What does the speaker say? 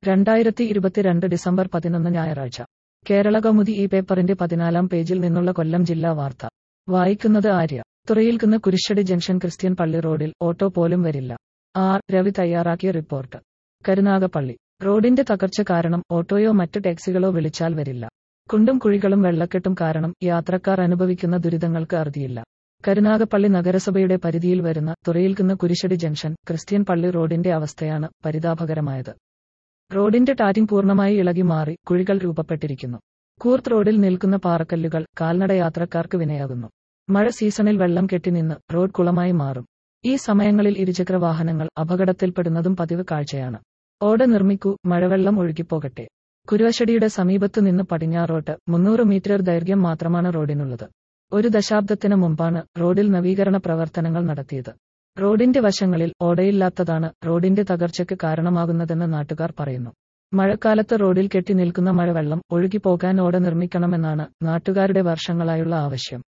രണ്ടായിരത്തി ഇരുപത്തിരണ്ട് ഡിസംബർ പതിനൊന്ന് ഞായറാഴ്ച കേരള കൗമുദി ഈ പേപ്പറിന്റെ പതിനാലാം പേജിൽ നിന്നുള്ള കൊല്ലം ജില്ലാ വാർത്ത വായിക്കുന്നത് ആര്യ തുറയിൽക്കുന്ന് കുരിശടി ജംഗ്ഷൻ ക്രിസ്ത്യൻ പള്ളി റോഡിൽ ഓട്ടോ പോലും വരില്ല ആർ രവി തയ്യാറാക്കിയ റിപ്പോർട്ട് കരുനാഗപ്പള്ളി റോഡിന്റെ തകർച്ച കാരണം ഓട്ടോയോ മറ്റ് ടാക്സികളോ വിളിച്ചാൽ വരില്ല കുണ്ടും കുഴികളും വെള്ളക്കെട്ടും കാരണം യാത്രക്കാർ അനുഭവിക്കുന്ന ദുരിതങ്ങൾക്ക് അറുതിയില്ല കരുനാഗപ്പള്ളി നഗരസഭയുടെ പരിധിയിൽ വരുന്ന തുറയിൽക്കുന്ന് കുരിശടി ജംഗ്ഷൻ ക്രിസ്ത്യൻ പള്ളി റോഡിന്റെ അവസ്ഥയാണ് പരിതാപകരമായത് റോഡിന്റെ ടാറ്റിംഗ് പൂർണ്ണമായി ഇളകി മാറി കുഴികൾ രൂപപ്പെട്ടിരിക്കുന്നു കൂർത്ത് റോഡിൽ നിൽക്കുന്ന പാറക്കല്ലുകൾ കാൽനട യാത്രക്കാർക്ക് വിനയാകുന്നു മഴ സീസണിൽ വെള്ളം കെട്ടിനിന്ന് റോഡ് കുളമായി മാറും ഈ സമയങ്ങളിൽ ഇരുചക്ര വാഹനങ്ങൾ അപകടത്തിൽപ്പെടുന്നതും പതിവ് കാഴ്ചയാണ് ഓട നിർമ്മിക്കൂ മഴവെള്ളം ഒഴുകിപ്പോകട്ടെ കുരുവശടിയുടെ സമീപത്തു നിന്ന് പടിഞ്ഞാറോട്ട് മുന്നൂറ് മീറ്റർ ദൈർഘ്യം മാത്രമാണ് റോഡിനുള്ളത് ഒരു ദശാബ്ദത്തിന് മുമ്പാണ് റോഡിൽ നവീകരണ പ്രവർത്തനങ്ങൾ നടത്തിയത് റോഡിന്റെ വശങ്ങളിൽ ഓടയില്ലാത്തതാണ് റോഡിന്റെ തകർച്ചയ്ക്ക് കാരണമാകുന്നതെന്ന് നാട്ടുകാർ പറയുന്നു മഴക്കാലത്ത് റോഡിൽ കെട്ടി നിൽക്കുന്ന മഴവെള്ളം ഒഴുകിപ്പോകാൻ ഓട നിർമ്മിക്കണമെന്നാണ് നാട്ടുകാരുടെ വർഷങ്ങളായുള്ള ആവശ്യം